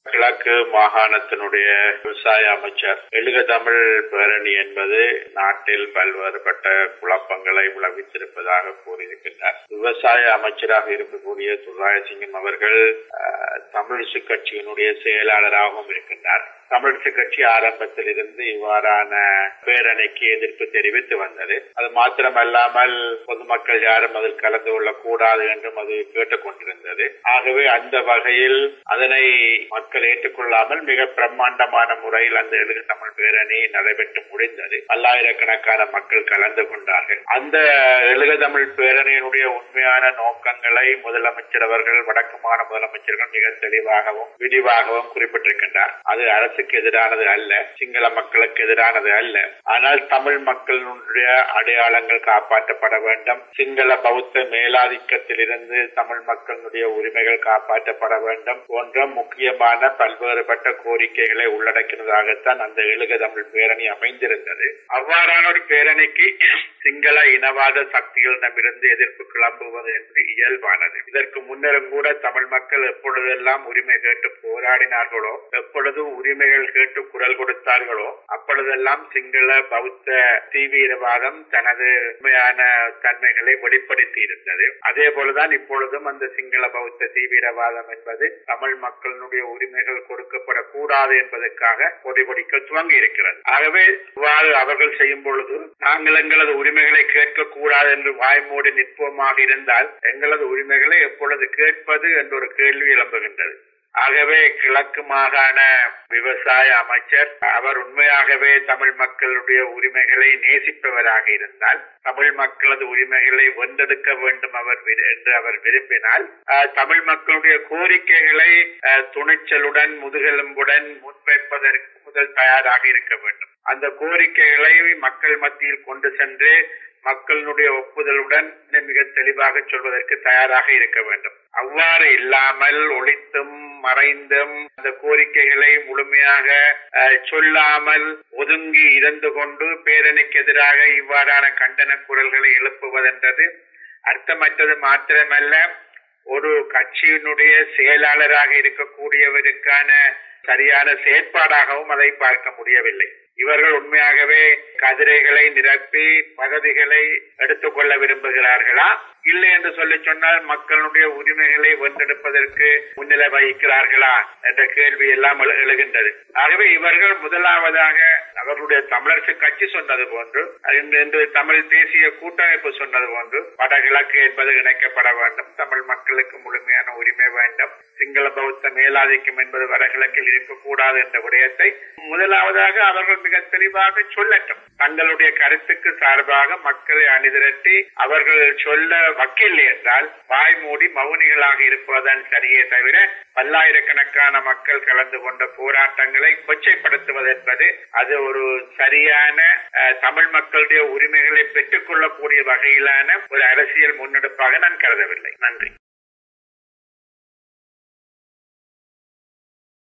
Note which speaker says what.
Speaker 1: கிழக்கு மாகாணத்தினுடைய விவசாய அமைச்சர் எழுக தமிழ் பேரணி என்பது நாட்டில் பல்வேறுபட்ட குழப்பங்களை விளைவித்திருப்பதாக கூறியிருக்கின்றார் விவசாய அமைச்சராக இருக்கக்கூடிய துர்ராயசிங்கம் அவர்கள் அஹ், தமிழிசு கட்சியினுடைய செயலாளராகவும் இருக்கின்றார் தமிழிசு கட்சி ஆரம்பத்தில் இருந்து இவ்வாறான பேரணிக்கு எதிர்ப்பு தெரிவித்து வந்தது அது மாத்திரமல்லாமல் பொதுமக்கள் யாரும் அதில் கலந்து கொள்ளக் கூடாது என்றும் அது கேட்டுக் கொண்டிருந்தது ஆகவே அந்த வகையில் அதனை மக்கள் ஏற்றுக்கொள்ளாமல் மிக பிரம்மாண்டமான முறையில் அந்த எழுக தமிழ் பேரணி நடைபெற்று முடிந்தது பல்லாயிரக்கணக்கான மக்கள் கலந்து கொண்டார்கள் அந்த எழுக தமிழ் பேரணியினுடைய உண்மையான நோக்கங்களை முதலமைச்சர் அவர்கள் வடக்குமான முதலமைச்சர்கள் மிக தெளிவாகவும் விரிவாகவும் குறிப்பிட்டிருக்கின்றார் அது அரசுக்கு எதிரானது அல்ல சிங்கள மக்களுக்கு எதிரானது அல்ல ஆனால் தமிழ் மக்களுடைய அடையாளங்கள் காப்பாற்றப்பட வேண்டும் சிங்கள பௌத்த மேலாதிக்கத்தில் இருந்து தமிழ் மக்களுடைய உரிமைகள் காப்பாற்றப்பட வேண்டும் போன்ற முக்கியமான பல்வேறுபட்ட கோரிக்கைகளை உள்ளடக்கினதாகத்தான் அந்த எழுக தமிழ் பேரணி அமைந்திருந்தது அவ்வாறான ஒரு பேரணிக்கு சிங்கள இனவாத சக்திகளிடமிருந்து எதிர்ப்பு கிளம்புவது என்று இயல்பானது இதற்கு முன்னரும் கூட தமிழ் மக்கள் எப்பொழுதெல்லாம் உரிமை கேட்டு போராடினார்களோ எப்பொழுது உரிமைகள் கேட்டு குரல் கொடுத்தார்களோ அப்பொழுதெல்லாம் சிங்கள பௌத்த தீவிரவாதம் தனது உண்மையான தன்மைகளை வெளிப்படுத்தி இருந்தது அதே போலதான் இப்பொழுதும் அந்த சிங்கள பௌத்த தீவிரவாதம் என்பது தமிழ் மக்களுடைய உரிமைகள் கொடுக்கப்படக்கூடாது என்பதற்காக கொடிபொடிக்க துவங்கி இருக்கிறது ஆகவே இவ்வாறு அவர்கள் செய்யும் பொழுது நாங்கள் எங்களது உரிமைகளை கேட்கக்கூடாது என்று வாய்மூடி நிற்போமாக இருந்தால் எங்களது உரிமைகளை எப்பொழுது கேட்பது என்ற ஒரு கேள்வி எழும்புகின்றது ஆகவே கிழக்கு மாகாண விவசாய அமைச்சர் அவர் உண்மையாகவே தமிழ் மக்களுடைய உரிமைகளை நேசிப்பவராக இருந்தால் தமிழ் மக்களது உரிமைகளை வென்றெடுக்க வேண்டும் அவர் விரு- என்று அவர் விரும்பினால் அஹ், தமிழ் மக்களுடைய கோரிக்கைகளை அஹ், துணிச்சலுடன் முதுகெலும்புடன் முன்வைப்பதற்கு முதல் தயாராக இருக்க வேண்டும் அந்த கோரிக்கைகளை மக்கள் மத்தியில் கொண்டு சென்று மக்களுடைய ஒப்புதலுடன் மிக தெளிவாக சொல்வதற்கு தயாராக இருக்க வேண்டும் அவ்வாறு இல்லாமல் ஒளித்தும் மறைந்தும் அந்த கோரிக்கைகளை முழுமையாக அஹ், சொல்லாமல் ஒதுங்கி இருந்து கொண்டு பேரணிக்கு எதிராக இவ்வாறான கண்டன குரல்களை எழுப்புவதென்றது அர்த்தமற்றது மாத்திரமல்ல ஒரு கட்சியினுடைய செயலாளராக இருக்கக்கூடியவருக்கான சரியான செயற்பாடாகவும் அதை பார்க்க முடியவில்லை இவர்கள் உண்மையாகவே கதிரைகளை நிரப்பி பதவிகளை எடுத்துக்கொள்ள விரும்புகிறார்களா இல்லை என்று சொல்லி சொன்னால் மக்களுடைய உரிமைகளை வென்றெடுப்பதற்கு முன்னிலை வகிக்கிறார்களா என்ற கேள்வி எல்லாம் எழு- எழுகின்றது ஆகவே இவர்கள் முதலாவதாக அவர்களுடைய தமிழரசு கட்சி சொன்னது போன்று இன்று இன்று தமிழ் தேசிய கூட்டமைப்பு சொன்னது போன்று வடகிழக்கு என்பது இணைக்கப்பட வேண்டும் தமிழ் மக்களுக்கு முழுமையான உரிமை வேண்டும் சிங்கள பௌத்த மேலாதிக்கம் என்பது வடகிழக்கில் இருக்கக்கூடாது என்ற விடயத்தை முதலாவதாக அவர்கள் மிக தெளிவாக சொல்லட்டும் தங்களுடைய கருத்துக்கு சார்பாக மக்களை அணிதிரட்டி அவர்கள் சொல்ல வக்கில்லை என்றால் வாய் மூடி மௌனிகளாக இருப்பதுதான் சரியே தவிர பல்லாயிரக்கணக்கான மக்கள் கலந்து கொண்ட போராட்டங்களை கொச்சைப்படுத்துவது என்பது அது ஒரு சரியான அஹ், தமிழ் மக்களுடைய உரிமைகளை பெற்றுக் கொள்ளக்கூடிய வகையிலான ஒரு அரசியல் முன்னெடுப்பாக நான் கருதவில்லை நன்றி